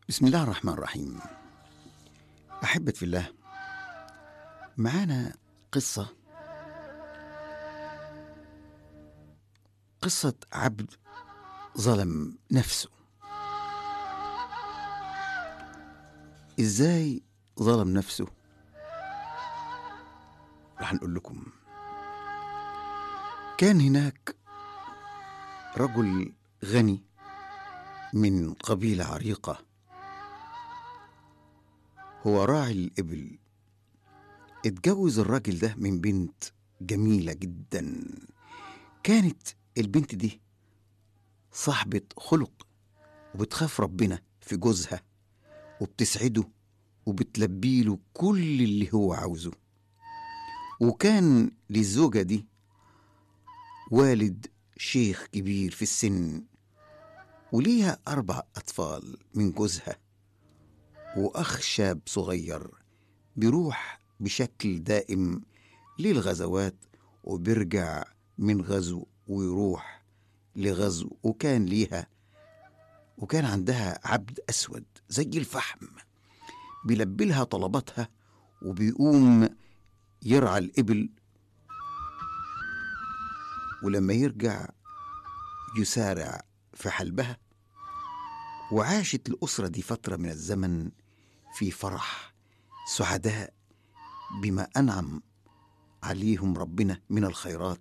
بسم الله الرحمن الرحيم أحبة في الله معانا قصة قصة عبد ظلم نفسه إزاي ظلم نفسه رح نقول لكم كان هناك رجل غني من قبيلة عريقة هو راعي الإبل اتجوز الراجل ده من بنت جميلة جدا كانت البنت دي صاحبة خلق وبتخاف ربنا في جوزها وبتسعده وبتلبيله كل اللي هو عاوزه وكان للزوجة دي والد شيخ كبير في السن وليها أربع أطفال من جوزها وأخ شاب صغير بيروح بشكل دائم للغزوات وبيرجع من غزو ويروح لغزو وكان ليها وكان عندها عبد أسود زي الفحم بيلبي لها طلباتها وبيقوم يرعى الإبل ولما يرجع يسارع في حلبها وعاشت الأسرة دي فترة من الزمن في فرح سعداء بما أنعم عليهم ربنا من الخيرات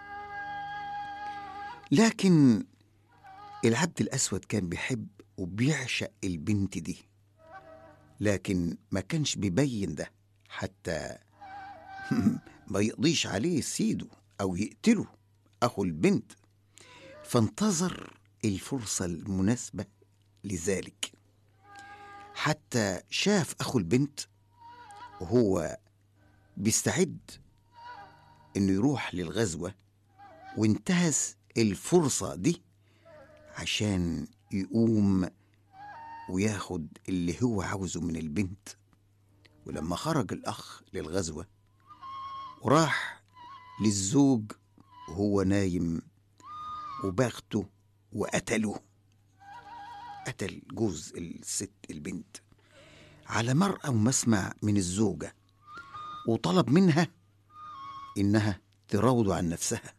لكن العبد الأسود كان بيحب وبيعشق البنت دي لكن ما كانش بيبين ده حتى ما يقضيش عليه سيده أو يقتله أخو البنت فانتظر الفرصة المناسبة لذلك حتى شاف أخو البنت وهو بيستعد إنه يروح للغزوة وانتهز الفرصة دي عشان يقوم وياخد اللي هو عاوزه من البنت ولما خرج الأخ للغزوة وراح للزوج وهو نايم وباغته وقتله قتل جوز الست البنت على مرأى ومسمع من الزوجة وطلب منها إنها تراود عن نفسها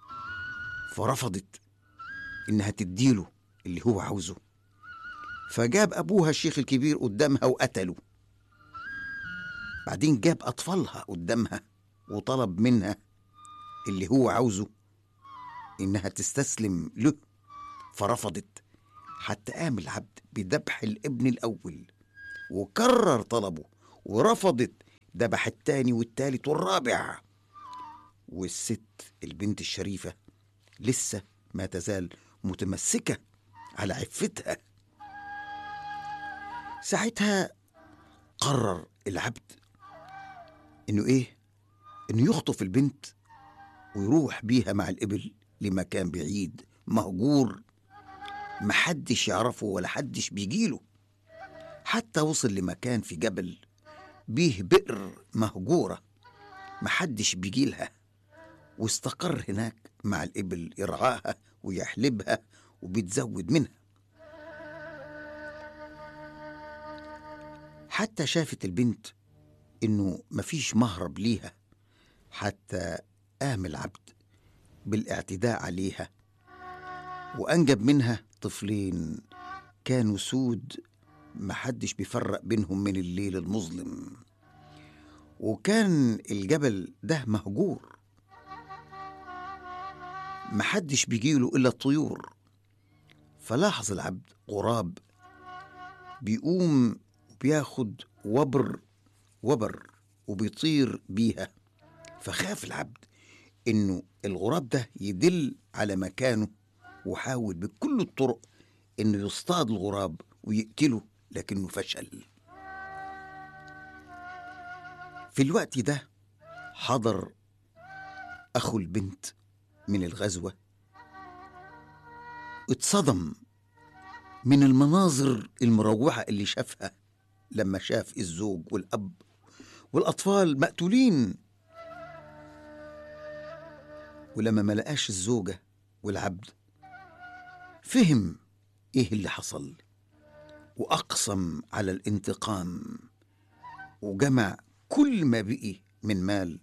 فرفضت إنها تديله اللي هو عاوزه فجاب أبوها الشيخ الكبير قدامها وقتله بعدين جاب أطفالها قدامها وطلب منها اللي هو عاوزه إنها تستسلم له فرفضت حتى قام العبد بذبح الابن الأول وكرر طلبه ورفضت ذبح التاني والتالت والرابع والست البنت الشريفة لسه ما تزال متمسكة على عفتها ساعتها قرر العبد انه ايه انه يخطف البنت ويروح بيها مع الإبل لمكان بعيد مهجور محدش يعرفه ولا حدش بيجيله حتى وصل لمكان في جبل بيه بئر مهجورة محدش بيجيلها واستقر هناك مع الإبل يرعاها ويحلبها وبيتزود منها حتى شافت البنت إنه مفيش مهرب ليها حتى قام العبد بالاعتداء عليها وأنجب منها طفلين كانوا سود محدش بيفرق بينهم من الليل المظلم وكان الجبل ده مهجور محدش بيجيله إلا الطيور فلاحظ العبد غراب بيقوم وبياخد وبر وبر وبيطير بيها فخاف العبد انه الغراب ده يدل على مكانه وحاول بكل الطرق انه يصطاد الغراب ويقتله لكنه فشل في الوقت ده حضر اخو البنت من الغزوه اتصدم من المناظر المروعه اللي شافها لما شاف الزوج والاب والاطفال مقتولين ولما ما لقاش الزوجه والعبد فهم ايه اللي حصل وأقسم على الانتقام وجمع كل ما بقي من مال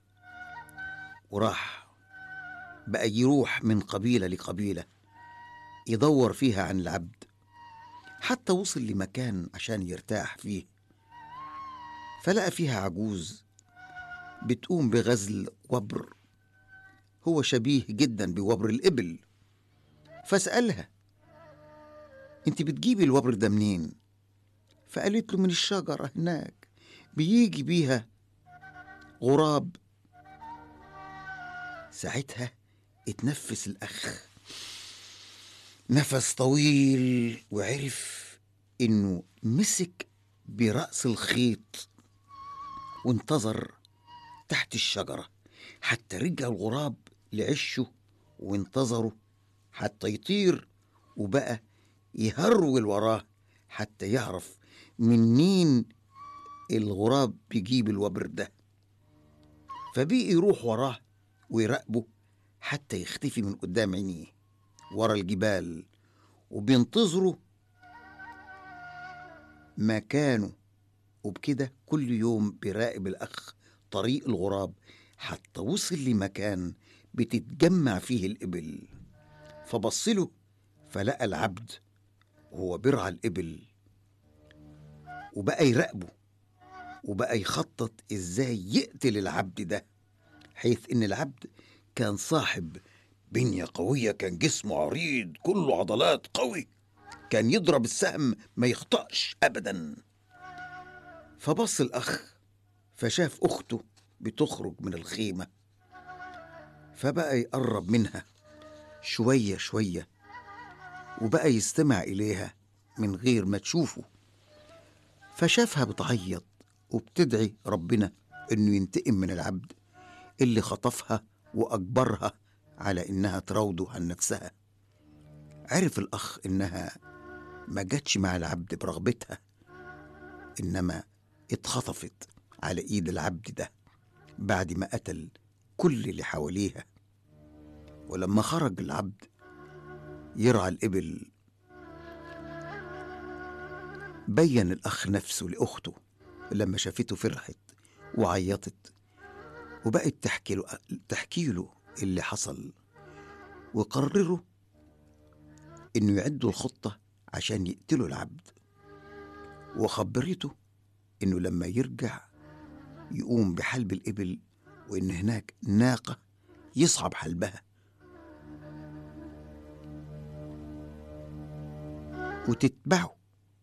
وراح بقى يروح من قبيلة لقبيلة يدور فيها عن العبد حتى وصل لمكان عشان يرتاح فيه فلقى فيها عجوز بتقوم بغزل وبر هو شبيه جدا بوبر الإبل فسألها انت بتجيبي الوبر ده منين فقالت له من الشجرة هناك بيجي بيها غراب ساعتها اتنفس الأخ نفس طويل وعرف إنه مسك برأس الخيط وانتظر تحت الشجرة حتى رجع الغراب لعشه وانتظره حتى يطير وبقى يهرول وراه حتى يعرف منين الغراب بيجيب الوبر ده فبقي يروح وراه ويراقبه حتى يختفي من قدام عينيه ورا الجبال وبينتظروا مكانه وبكده كل يوم بيراقب الأخ طريق الغراب حتى وصل لمكان بتتجمع فيه الإبل فبصله فلقى العبد وهو بيرعى الإبل وبقى يراقبه وبقى يخطط إزاي يقتل العبد ده حيث إن العبد كان صاحب بنية قوية كان جسمه عريض كله عضلات قوي كان يضرب السهم ما يخطأش أبدا فبص الأخ فشاف أخته بتخرج من الخيمة فبقى يقرب منها شوية شوية وبقى يستمع إليها من غير ما تشوفه فشافها بتعيط وبتدعي ربنا إنه ينتقم من العبد اللي خطفها وأجبرها على إنها تراوده عن نفسها عرف الأخ إنها ما جاتش مع العبد برغبتها إنما اتخطفت على إيد العبد ده بعد ما قتل كل اللي حواليها ولما خرج العبد يرعى الإبل بين الأخ نفسه لأخته لما شافته فرحت وعيطت وبقت تحكي له تحكي له اللي حصل وقرروا إنه يعدوا الخطة عشان يقتلوا العبد وخبرته إنه لما يرجع يقوم بحلب الإبل وإن هناك ناقة يصعب حلبها وتتبعه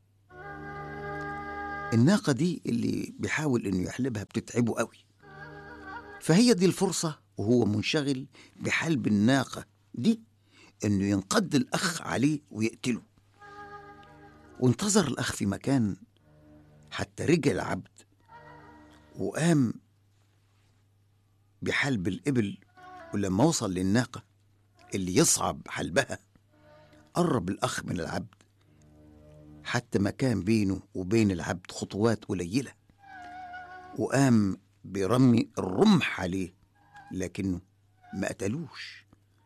الناقة دي اللي بيحاول إنه يحلبها بتتعبه قوي فهي دي الفرصة وهو منشغل بحلب الناقة دي إنه ينقض الأخ عليه ويقتله وانتظر الأخ في مكان حتى رجع العبد وقام بحلب الإبل ولما وصل للناقة اللي يصعب حلبها قرب الأخ من العبد حتى ما كان بينه وبين العبد خطوات قليلة وقام برمي الرمح عليه لكنه ما قتلوش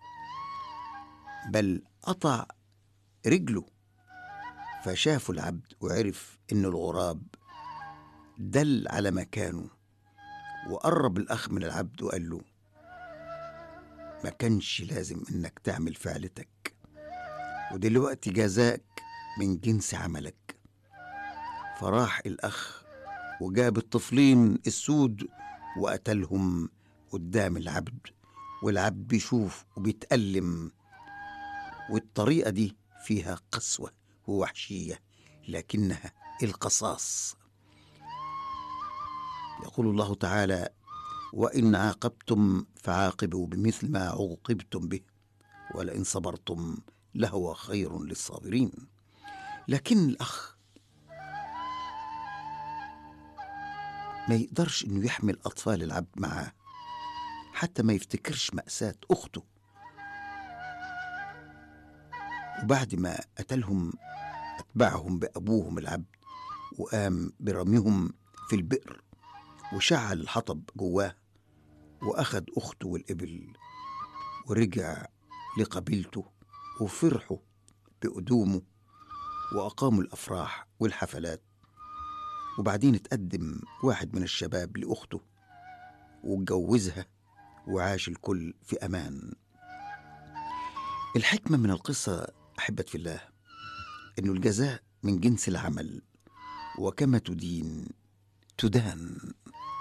بل قطع رجله فشافه العبد وعرف إن الغراب دل على مكانه وقرب الأخ من العبد وقال له ما كانش لازم إنك تعمل فعلتك ودلوقتي جزاك من جنس عملك فراح الأخ وجاب الطفلين السود وقتلهم قدام العبد والعبد بيشوف وبيتألم والطريقة دي فيها قسوة ووحشية لكنها القصاص يقول الله تعالى وإن عاقبتم فعاقبوا بمثل ما عوقبتم به ولئن صبرتم لهو خير للصابرين لكن الأخ ما يقدرش إنه يحمل أطفال العبد معاه حتى ما يفتكرش مأساة أخته وبعد ما قتلهم أتبعهم بأبوهم العبد وقام برميهم في البئر وشعل الحطب جواه وأخد أخته والإبل ورجع لقبيلته وفرحوا بقدومه وأقاموا الأفراح والحفلات وبعدين اتقدم واحد من الشباب لأخته واتجوزها وعاش الكل في أمان الحكمة من القصة أحبت في الله إنه الجزاء من جنس العمل وكما تدين تدان